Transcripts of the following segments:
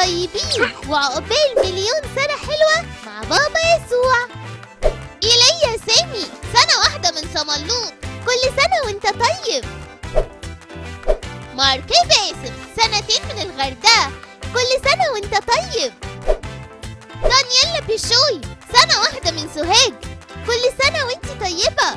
طيبين وعقبال مليون سنة حلوة مع بابا يسوع إيليا سامي سنة واحدة من صملوط كل سنة وانت طيب مارك باسم سنتين من الغردقة كل سنة وانت طيب دانييلا بيشوي سنة واحدة من سوهاج كل سنة وانت طيبة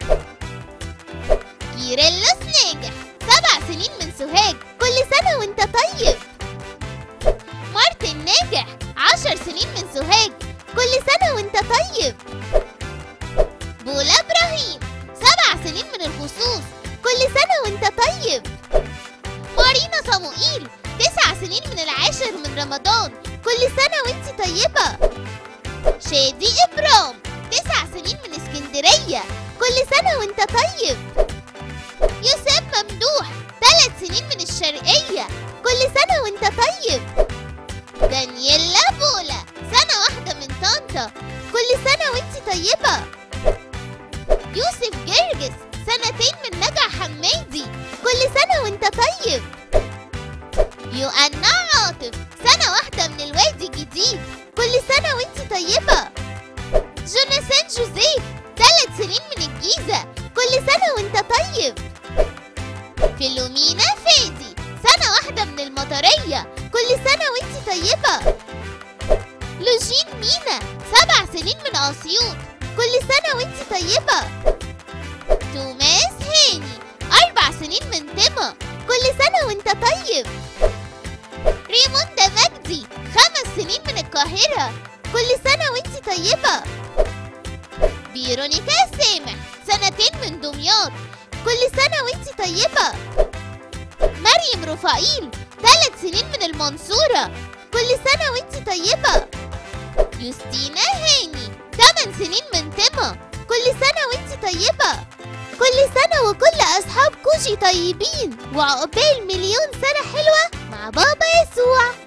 كيرلس ناجح سبع سنين من سوهاج كل سنة وانت طيب مارتن ناجح عشر سنين من سوهاج كل سنة وانت طيب بولا إبراهيم سبع سنين من الخصوص كل سنة وانت طيب مارينا صموئيل تسع سنين من العاشر من رمضان كل سنة وانت طيبة شادي إبرام تسع سنين من اسكندرية كل سنة وانت طيب يوسف ممدوح ثلاث سنين من الشرقية كل سنة وانت طيب دانييلا بولا سنة واحدة من طنطا كل سنة وانت طيبة يوسف جرجس سنتين من نجع حمادي كل سنة وانت طيب يوأنا عاطف سنة واحدة من الوادي الجديد كل سنة وانت طيبة جوناثان جوزيف ثلاث سنين من الجيزة كل سنة وانت طيب فيلومينا فادي سنة واحدة من المطرية كل سنة وانت طيبة لوجين مينا سبع سنين من أسيوط كل سنة وانت طيبة توماس هاني أربع سنين من تما كل سنة وانت طيب ريموندا مجدي خمس سنين من القاهرة كل سنة وانت طيبة فيرونيكا سامح سنتين من دمياط كل سنة وانت طيبة مريم رفائيل ثلاث سنين من المنصورة كل سنة وانت طيبة يوستينا هاني ثمان سنين من تما كل سنة وانت طيبة كل سنة وكل أصحاب كوشي طيبين وعقبال مليون سنة حلوة مع بابا يسوع